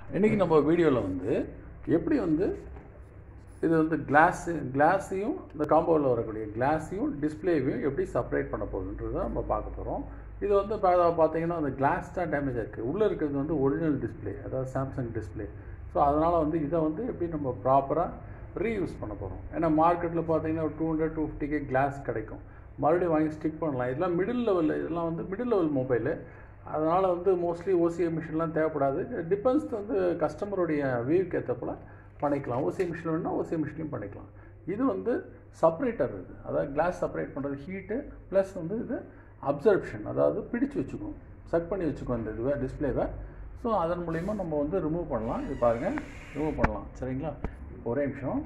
இன்றைக்கி நம்ம வீடியோவில் வந்து எப்படி வந்து இது வந்து கிளாஸு கிளாஸையும் இந்த காம்பவுண்டில் வரக்கூடிய கிளாஸையும் டிஸ்பிளேவையும் எப்படி செப்பரேட் பண்ண போகுதுன்றதை நம்ம பார்க்க போகிறோம் இது வந்து பா- பார்த்தீங்கன்னா அந்த கிளாஸ் தான் டேமேஜ் இருக்குது உள்ளே இருக்கிறது வந்து ஒரிஜினல் டிஸ்பிளே அதாவது சாம்சங் டிஸ்பிளே ஸோ அதனால் வந்து இதை வந்து எப்படி நம்ம ப்ராப்பராக ரீயூஸ் பண்ண போகிறோம் ஏன்னா மார்க்கெட்டில் பார்த்தீங்கன்னா ஒரு டூ ஹண்ட்ரட் டூ ஃபிஃப்டிக்கே கிளாஸ் கிடைக்கும் மறுபடியும் வாங்கி ஸ்டிக் பண்ணலாம் இதெல்லாம் மிடில் லெவலில் இதெல்லாம் வந்து மிடில் லெவல் மொபைலு அதனால் வந்து மோஸ்ட்லி ஓசிஐ மிஷின்லாம் தேவைப்படாது டிபெண்ட்ஸ் வந்து கஸ்டமருடைய வியூக்கு ஏற்றப்போல பண்ணிக்கலாம் ஓசிஐ மிஷின் வேணும்னா ஓசிஐ மிஷின்லையும் பண்ணிக்கலாம் இது வந்து செப்பரேட்டர் இது அதாவது கிளாஸ் செப்பரேட் பண்ணுறது ஹீட்டு ப்ளஸ் வந்து இது அப்சர்ப்ஷன் அதாவது பிடிச்சு வச்சுக்கும் செட் பண்ணி வச்சுக்கும் இந்த இதுவை டிஸ்பிளேவை ஸோ அதன் மூலிமா நம்ம வந்து ரிமூவ் பண்ணலாம் இது பாருங்கள் ரிமூவ் பண்ணலாம் சரிங்களா இப்போ ஒரே நிமிஷம்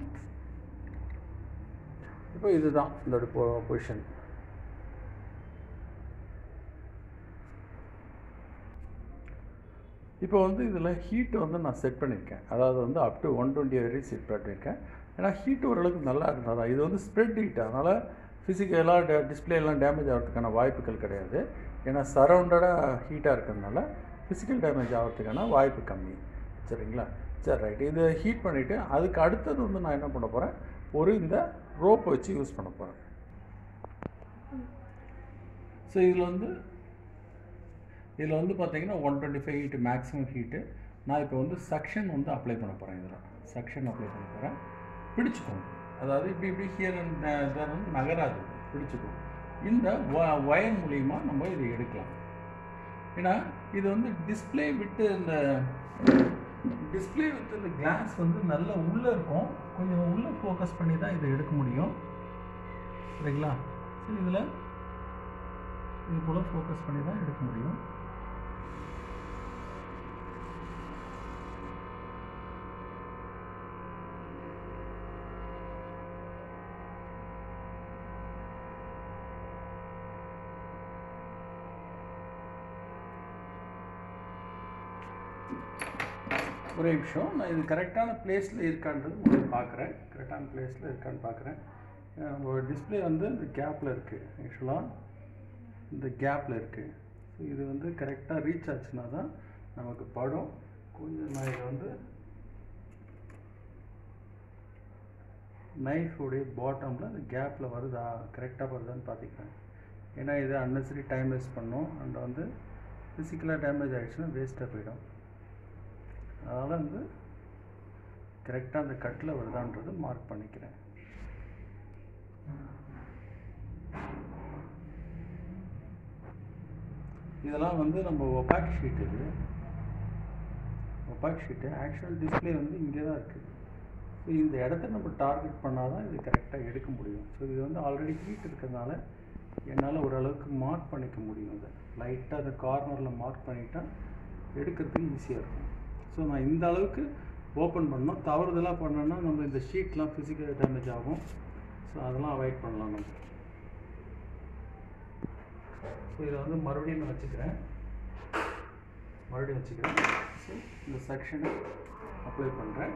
இப்போ இதுதான் இதோட பொசிஷன் இப்போ வந்து இதில் ஹீட் வந்து நான் செட் பண்ணியிருக்கேன் அதாவது வந்து அப் டு ஒன் டுவெண்ட்டி வரையும் செட் பண்ணியிருக்கேன் ஏன்னா ஹீட் ஓரளவுக்கு நல்லா இருந்தால் தான் இது வந்து ஸ்ப்ரெட் ஹீட் அதனால் ஃபிசிக்கலாக டிஸ்பிளே எல்லாம் டேமேஜ் ஆகிறதுக்கான வாய்ப்புகள் கிடையாது ஏன்னா சரௌண்டடாக ஹீட்டாக இருக்கிறதுனால ஃபிசிக்கல் டேமேஜ் ஆகிறதுக்கான வாய்ப்பு கம்மி சரிங்களா சரி ரைட் இது ஹீட் பண்ணிவிட்டு அதுக்கு அடுத்தது வந்து நான் என்ன பண்ண போகிறேன் ஒரு இந்த ரோப் வச்சு யூஸ் பண்ண போகிறேன் ஸோ இதில் வந்து இதில் வந்து பார்த்தீங்கன்னா one twenty five heat maximum heat நான் இப்போ வந்து சக்ஷன் வந்து அப்ளை பண்ண போகிறேன் இதில் சக்ஷன் அப்ளை பண்ண போகிறேன் பிடிச்சிக்கோங்க அதாவது இப்படி இப்படி ஹியர் வந்து நகராது பிடிச்சிக்கும் இந்த ஒயர் மூலிமா நம்ம இதை எடுக்கலாம் ஏன்னா இது வந்து டிஸ்ப்ளே விட்டு இந்த டிஸ்ப்ளே வித் இந்த கிளாஸ் வந்து நல்ல உள்ளே இருக்கும் கொஞ்சம் உள்ளே ஃபோக்கஸ் பண்ணி தான் இதை எடுக்க முடியும் சரிங்களா சரி இதில் இது போல் ஃபோக்கஸ் பண்ணி தான் எடுக்க முடியும் ஒரே நிமிஷம் நான் இது கரெக்டான பிளேஸில் இருக்கான்றது முதல்ல பார்க்குறேன் கரெக்டான பிளேஸில் இருக்கான்னு பார்க்குறேன் ஒரு டிஸ்பிளே வந்து இந்த கேப்பில் இருக்குது ஆக்சுவலாக இந்த கேப்பில் இருக்குது ஸோ இது வந்து கரெக்டாக ரீச் ஆச்சுன்னா தான் நமக்கு படம் கொஞ்சம் நான் இதை வந்து நைஃபுடைய பாட்டமில் அந்த கேப்பில் வருதா கரெக்டாக வருதான்னு பார்த்துக்கிறேன் ஏன்னா இது அன்னெசரி டைம் வேஸ்ட் பண்ணும் அண்ட் வந்து ஃபிசிக்கலாக டேமேஜ் ஆகிடுச்சுன்னா வேஸ்ட்டாக போயிடும் அதனால் வந்து கரெக்டாக அந்த கட்டில் வருதான்றது மார்க் பண்ணிக்கிறேன் இதெல்லாம் வந்து நம்ம ஒபாக் ஷீட் இது ஒபாக் ஷீட்டு ஆக்சுவல் டிஸ்பிளே வந்து இங்கே தான் இருக்குது ஸோ இந்த இடத்த நம்ம டார்கெட் பண்ணால் தான் இது கரெக்டாக எடுக்க முடியும் ஸோ இது வந்து ஆல்ரெடி ஹீட் இருக்கிறதுனால என்னால் ஓரளவுக்கு மார்க் பண்ணிக்க முடியும் இதை லைட்டாக அந்த கார்னரில் மார்க் பண்ணிட்டா எடுக்கிறதுக்கு ஈஸியாக இருக்கும் ஸோ நான் இந்த அளவுக்கு ஓப்பன் பண்ணோம் தவறுதலாக பண்ணோன்னா நம்ம இந்த ஷீட்லாம் ஃபிசிக்கல் டேமேஜ் ஆகும் ஸோ அதெல்லாம் அவாய்ட் பண்ணலாம் நம்ம ஸோ இதை வந்து மறுபடியும் நான் வச்சுக்கிறேன் மறுபடியும் வச்சுக்கிறேன் ஸோ இந்த செக்ஷனை அப்ளை பண்ணுறேன்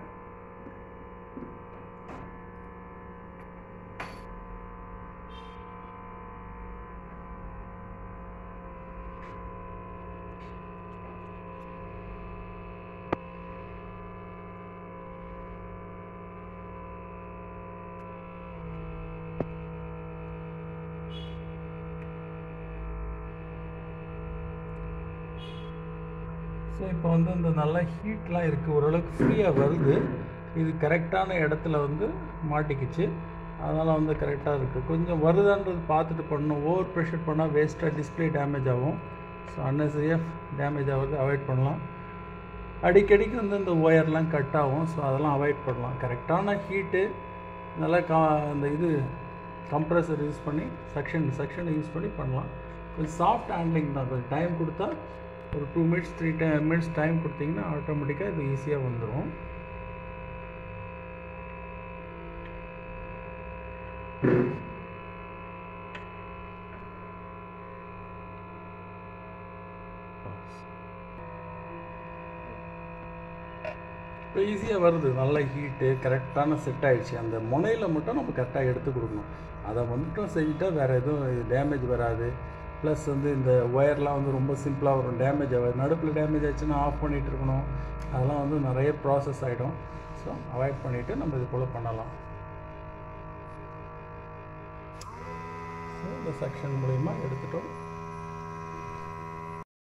ஸோ இப்போ வந்து இந்த நல்ல ஹீட்லாம் இருக்குது ஓரளவுக்கு ஃப்ரீயாக வருது இது கரெக்டான இடத்துல வந்து மாட்டிக்கிச்சு அதனால் வந்து கரெக்டாக இருக்குது கொஞ்சம் வருதான்றது பார்த்துட்டு பண்ணணும் ஓவர் ப்ரெஷர் பண்ணால் வேஸ்ட்டாக டிஸ்பிளே டேமேஜ் ஆகும் ஸோ அன்னெசரியாக டேமேஜ் ஆகிறது அவாய்ட் பண்ணலாம் அடிக்கடிக்கு வந்து இந்த ஒயர்லாம் கட் ஆகும் ஸோ அதெல்லாம் அவாய்ட் பண்ணலாம் கரெக்டான ஹீட்டு நல்லா கா இந்த இது கம்ப்ரஸர் யூஸ் பண்ணி செக்ஷன் செக்ஷனை யூஸ் பண்ணி பண்ணலாம் கொஞ்சம் சாஃப்ட் ஹேண்ட்லிங் தான் கொஞ்சம் டைம் கொடுத்தா ஒரு two minutes three ten minutes time கொடுத்தீங்கன்னா ஆட்டோமேட்டிக்காக இது ஈஸியாக வந்துடும் இப்போ ஈஸியாக வருது நல்ல ஹீட்டு கரெக்டான செட் ஆயிடுச்சு அந்த முனையில் மட்டும் நம்ம கரெக்டாக எடுத்து கொடுக்கணும் அதை மட்டும் செஞ்சுட்டா வேறு எதுவும் டேமேஜ் வராது ப்ளஸ் வந்து இந்த ஒயர்லாம் வந்து ரொம்ப சிம்பிளாக வரும் டேமேஜ் ஆகாது நடுப்பில் டேமேஜ் ஆச்சுன்னா ஆஃப் பண்ணிகிட்டு இருக்கணும் அதெல்லாம் வந்து நிறைய ப்ராசஸ் ஆகிடும் ஸோ அவாய்ட் பண்ணிவிட்டு நம்ம இது போல் பண்ணலாம் ஸோ இந்த செக்ஷன் மூலிமா எடுத்துட்டோம்